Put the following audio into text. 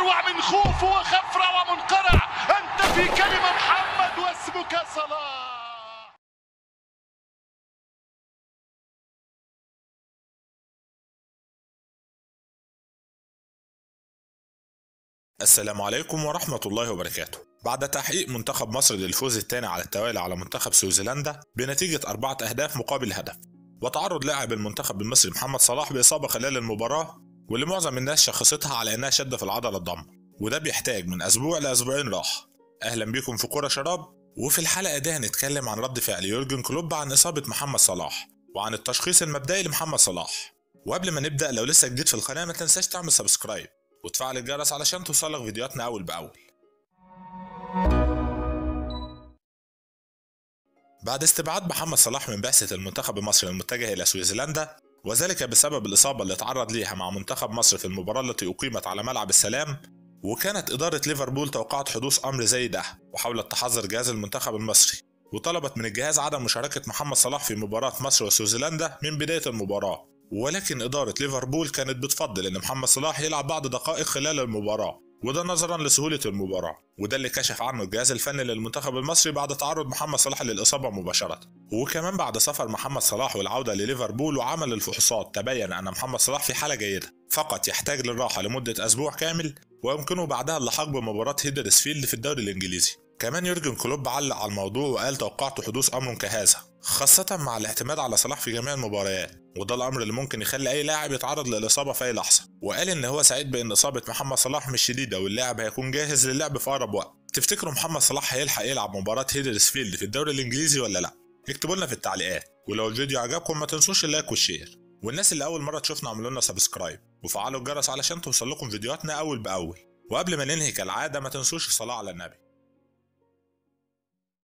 أروع من خوف وخفرة ومنقرع أنت في كلمة محمد واسمك صلاح السلام عليكم ورحمة الله وبركاته بعد تحقيق منتخب مصر للفوز الثاني على التوالي على منتخب سويسرلندا بنتيجة أربعة أهداف مقابل هدف وتعرض لاعب المنتخب المصري محمد صلاح بإصابة خلال المباراة واللي معظم الناس شخصتها على إنها شدة في العضلة الضمة وده بيحتاج من أسبوع لأسبوعين راحة أهلا بيكم في كورة شراب وفي الحلقة دي هنتكلم عن رد فعل يورجن كلوب عن إصابة محمد صلاح وعن التشخيص المبدئي لمحمد صلاح وقبل ما نبدأ لو لسه جديد في القناة ما تنساش تعمل سبسكرايب وتفعل الجرس علشان توصلك فيديوهاتنا أول بأول بعد استبعاد محمد صلاح من بعثة المنتخب المصري المتجه إلى سويسرلندا وذلك بسبب الإصابة اللي تعرض ليها مع منتخب مصر في المباراة التي أقيمت على ملعب السلام وكانت إدارة ليفربول توقعت حدوث أمر زي ده وحاولت تحذر جهاز المنتخب المصري وطلبت من الجهاز عدم مشاركة محمد صلاح في مباراة مصر وسويسرلندا من بداية المباراة ولكن إدارة ليفربول كانت بتفضل إن محمد صلاح يلعب بعض دقائق خلال المباراة وده نظرا لسهولة المباراة وده اللي كشف عنه الجهاز الفني للمنتخب المصري بعد تعرض محمد صلاح للإصابة مباشرة وكمان بعد سفر محمد صلاح والعودة لليفربول وعمل الفحوصات تبين أن محمد صلاح في حالة جيدة فقط يحتاج للراحة لمدة أسبوع كامل ويمكنه بعدها اللحاق بمباراة هيدرسفيلد في الدوري الإنجليزي كمان يورجن كلوب علق على الموضوع وقال توقعت حدوث أمر كهذا خاصة مع الاعتماد على صلاح في جميع المباريات وده الأمر اللي ممكن يخلي أي لاعب يتعرض للإصابة في أي لحظة وقال إن هو سعيد بإن إصابة محمد صلاح مش شديدة واللاعب هيكون جاهز للعب في أقرب وقت تفتكروا محمد صلاح هيلحق يلعب مباراة هيدرسفيلد في الدوري الإنجليزي ولا لأ؟ اكتبوا لنا في التعليقات ولو الفيديو عجبكم ما تنسوش اللايك والشير والناس اللي أول مرة تشوفنا اعملوا لنا سبسكرايب وفعلوا الجرس علشان توصل لكم فيديوهاتنا أول بأول وقبل ما ننهي كالعادة ما تنسوش الصلاة على النبي